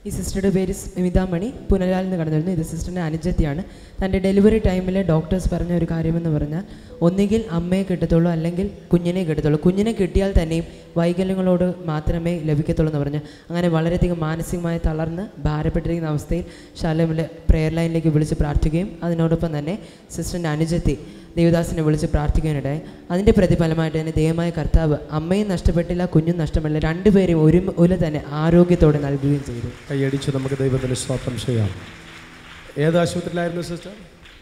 ഈ സിസ്റ്ററുടെ പേര് സ്മിതാമണി പുനലാലിൽ നിന്ന് കടന്നു വരുന്നു ഇത് സിസ്റ്ററിൻ്റെ അനുജത്തിയാണ് തൻ്റെ ഡെലിവറി ടൈമിൽ ഡോക്ടേഴ്സ് പറഞ്ഞ ഒരു കാര്യമെന്ന് പറഞ്ഞാൽ ഒന്നുകിൽ അമ്മയെ കിട്ടത്തുള്ളൂ അല്ലെങ്കിൽ കുഞ്ഞിനെ കിട്ടത്തുള്ളൂ കുഞ്ഞിനെ കിട്ടിയാൽ തന്നെയും വൈകല്യങ്ങളോട് മാത്രമേ ലഭിക്കത്തുള്ളൂ എന്ന് പറഞ്ഞ് അങ്ങനെ വളരെയധികം മാനസികമായി തളർന്ന് ഭാരപ്പെട്ടിരിക്കുന്ന അവസ്ഥയിൽ ശാലമിലെ പ്രെയർ ലൈനിലേക്ക് വിളിച്ച് പ്രാർത്ഥിക്കുകയും അതിനോടൊപ്പം തന്നെ സിസ്റ്ററിൻ്റെ അനുജത്തി ദേവദാസിനെ വിളിച്ച് പ്രാർത്ഥിക്കാനിടയായി അതിൻ്റെ പ്രതിഫലമായിട്ട് തന്നെ ദൈവമായ കർത്താവ് അമ്മയും നഷ്ടപ്പെട്ടില്ല കുഞ്ഞും നഷ്ടപ്പെട്ടില്ല രണ്ടുപേരെയും ഒരു ഒരു തന്നെ ആരോഗ്യത്തോടെ നൽകുകയും ചെയ്തു കൈയടിച്ച് നമുക്ക് ദൈവത്തിന് സ്തോത്രം ചെയ്യാം ഏത് ആശുപത്രിയിലായിരുന്നു sister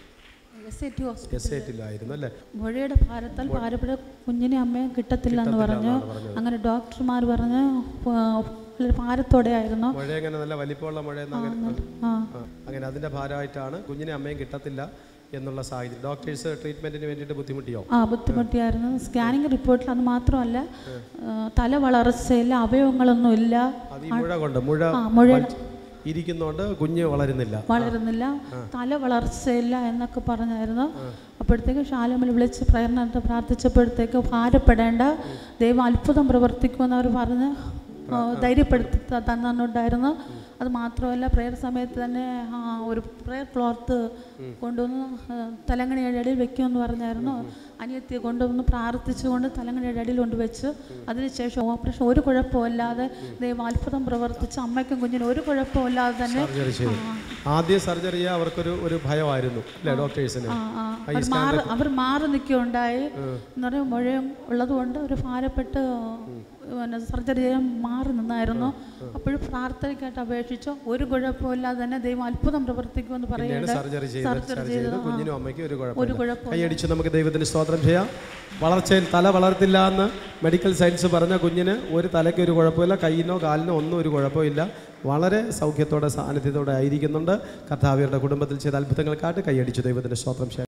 S I T hospital S I ടിയിലായിരുന്നു അല്ലേ മുഴയുടെ ഭാരത്താൽ പാരപ്പുഴ കുഞ്ഞിനെ അമ്മയെ കിട്ടത്തില്ല എന്ന് പറഞ്ഞു അങ്ങനെ ഡോക്ടർമാർ പറഞ്ഞ് പ- വളരെ ഭാരത്തോടെ ആയിരുന്നു മഴ എങ്ങനെ നല്ല വലിപ്പമുള്ള മഴയെന്ന് അങ്ങനെ ആ ആ, അങ്ങനെ അതിൻ്റെ ഭാരമായിട്ടാണ് കുഞ്ഞിനെ അമ്മയും കിട്ടത്തില്ല എന്നുള്ള സാഹചര്യം ഡോക്ടേഴ്സ് ട്രീറ്റ്മെൻറ്റിന് വേണ്ടിയിട്ട് ബുദ്ധിമുട്ടിയോ ആ ബുദ്ധിമുട്ടിയായിരുന്നു സ്കാനിങ് റിപ്പോർട്ടിൽ അത് മാത്രമല്ല ആ, തല വളർച്ചയില്ല അവയവങ്ങളൊന്നും ഇല്ല അത് ഈ മുഴ കൊണ്ട് മുഴ ആ മുഴ ഇരിക്കുന്നോണ്ട് കുഞ്ഞ് വളരുന്നില്ല വളരുന്നില്ല തല വളർച്ചയില്ല എന്നൊക്കെ പറഞ്ഞായിരുന്നു അപ്പോഴത്തേക്ക് ശാലമിൽ വിളിച്ച് പ്രേരണ പ്രാർത്ഥിച്ചപ്പോഴത്തേക്ക് ഭാരപ്പെടേണ്ട ദൈവം അത്ഭുതം പ്രവർത്തിക്കുമെന്ന് അവർ പറഞ്ഞ് ആ, ധൈര്യപ്പെടുത്തി ത- തന്നിട്ടുണ്ടായിരുന്നു അത് മാത്രമല്ല പ്രെയർ സമയത്ത് തന്നെ ആ, ഒരു പ്രെയർ ക്ലോത്ത് കൊണ്ടുവന്ന് ആ, തലങ്ങണിയുടെ ഇടയിൽ വെക്കുമെന്ന് പറഞ്ഞായിരുന്നു അനിയത്തിയെ കൊണ്ടുവന്ന് പ്രാർത്ഥിച്ചുകൊണ്ട് തലങ്ങണിയുടെ ഇടയിൽ കൊണ്ടുവച്ച് അതിനുശേഷം ഓപ്പറേഷൻ ഒരു കുഴപ്പമില്ലാതെ ദൈവം അത്ഭുതം പ്രവർത്തിച്ച് അമ്മയ്ക്കും കുഞ്ഞിനും ഒരു കുഴപ്പമില്ലാതെ തന്നെ സർജറി ചെയ്തു ആദ്യം സർജറി അവർക്കൊരു ഒരു ഭയമായിരുന്നു അല്ലേ ഡോക്ടേഴ്സിന് ആ, ആ. അവർ മാറി അവർ മാറി നിൽക്കുകയുണ്ടായി എന്ന് പറയുമ്പോൾ മുഴയും ഉള്ളതുകൊണ്ട് ഒരു ഭാരപ്പെട്ട് പിന്നെ സർജറി ചെയ്യാൻ മാറി നിന്നായിരുന്നു അപ്പോഴും പ്രാർത്ഥനയ്ക്കായിട്ട് അപേക്ഷിച്ചു ഒരു കുഴപ്പമില്ലാതെ തന്നെ ദൈവം അത്ഭുതം പ്രവർത്തിക്കുമെന്ന് പിന്നീട് പറയുന്നത് സർജറി ചെയ്ത് സർജറി സർജറി ചെയ്തു ചെയ്ത് ആ. കുഞ്ഞിനും അമ്മയ്ക്കും ഒരു ഒരു കുഴപ്പമില്ല കുഴപ്പമില്ല കൈയടിച്ച് നമുക്ക് ദൈവത്തിന് സ്തോത്രം ചെയ്യാം വളർച്ചയിൽ തല വളർത്തില്ല എന്ന് മെഡിക്കൽ സയൻസ് പറഞ്ഞ കുഞ്ഞിന് ഒരു തലയ്ക്ക് ഒരു കുഴപ്പമില്ല കയ്യിനോ കാലിനോ ഒന്നും ഒരു കുഴപ്പമില്ല വളരെ സൗഖ്യത്തോടെ സാന്നിധ്യത്തോടെ ആയിരിക്കുന്നുണ്ട് കർത്താവിയുടെ കുടുംബത്തിൽ ചെയ്ത അത്ഭുതങ്ങൾക്കായിട്ട് കൈയടിച്ച് ദൈവത്തിന് സ്തോത്രം ചെയ്യാം